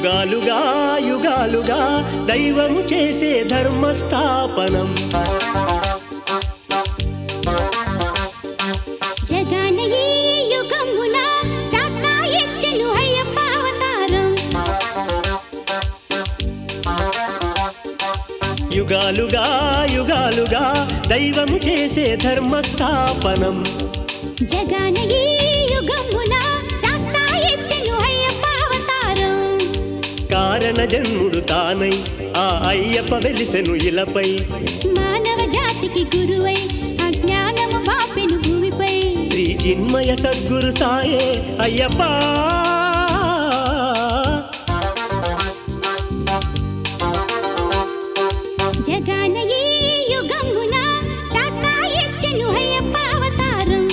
యుగాలుగా యుగాలుగా దైవము చేసే ధర్మస్థాపనం జగాన ఈ యుగమున శాస్తా ఎత్తెను అయ్యప్ప అవతారం యుగాలుగా యుగాలుగా దైవము చేసే ధర్మస్థాపనం జగాన ఈ యుగమున శాస్తా ఎత్తెను అయ్యప్ప అవతారం కారణ జన్ముడు తానై ఆ అయ్యప్ప వెలిసెను ఇలపై మానవ జాతికి గురువై అజ్ఞానము పాపెను భూమిపై శ్రీ చిన్మయ సద్గురు సాయే అయ్యప్ప జగాన ఈ యుగమున శాస్తా ఎత్తెను అయ్యప్ప అవతారం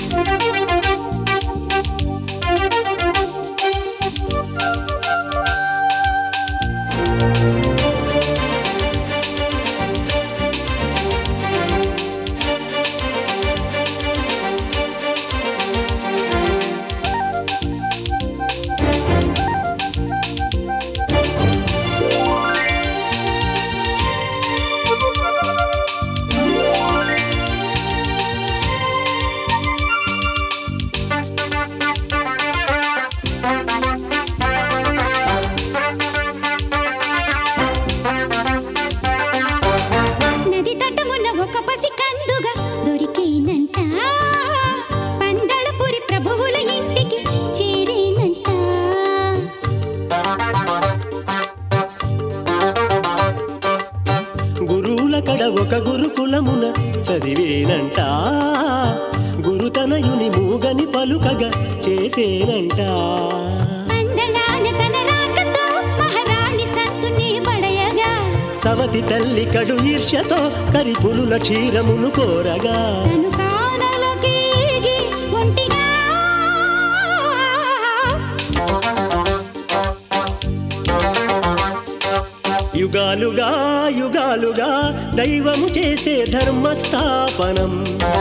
నది తటమున ఒక పసి కందుగా దొరికేనంట పందళపురి ప్రభువుల ఇంటికి చేరేనంట గురువుల కడ ఒక గురుకులమున చదివేనంట గురుతనయుని మూగని పలుకగా చేసేనంట పందళాన తన రాకతో మహారాణి సంతుని పడయగా సవతి తల్లి కడు ఈర్ష్యతో కరిపులుల క్షీరమును కోరగా తను కానలోకి ఈగి ఒంటిగా యుగాలుగా యుగాలుగా దైవము చేసే ధర్మస్థాపనం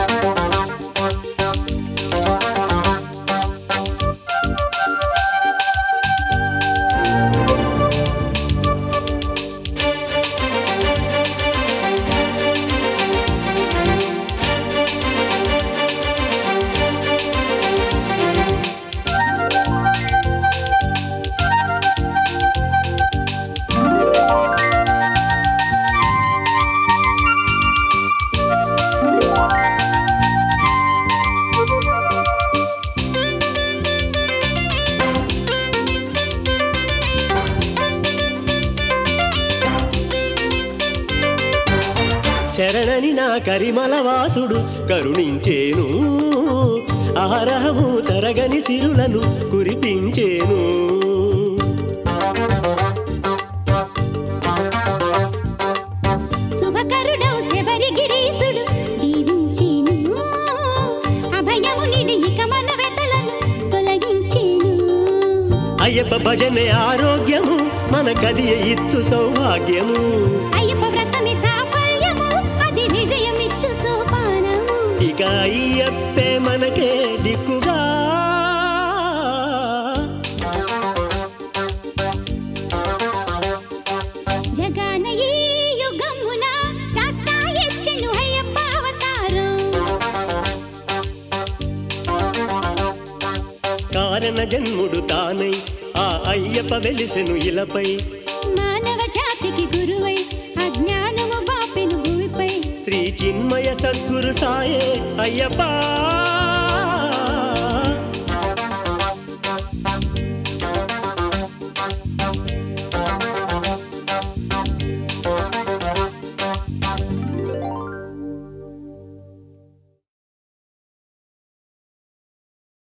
శరణని నా కరిమల వాసుడు కరుణించేను ఆరహము తరగని సిరులను కురిపించేను శుభకరుడవు శబరి గిరీశుడు దీవించేను అభయము నిడి ఇక మన వెతలను తొలగించేను అయ్యప్ప భజనే ఆరోగ్యము మన కదియ ఇచ్చు సౌభాగ్యము అయ్యప్ప వ్రతమి సాఫల్యము అది విజయమిచ్చు సోపానము ఇక అయ్యప్పే మనకే దిక్కుగా జగాన ఈ యుగమున శాస్తా ఎత్తెను అయ్యప్ప అవతారం కారణ జన్ముడు తానై ఆ అయ్యప్ప వెలిసెను ఇలపై మానవ జాతికి గురువై అజ్ఞానము బాపెను భూమిపై శ్రీ చిన్మయ సద్గురు సాయే అయ్యప్ప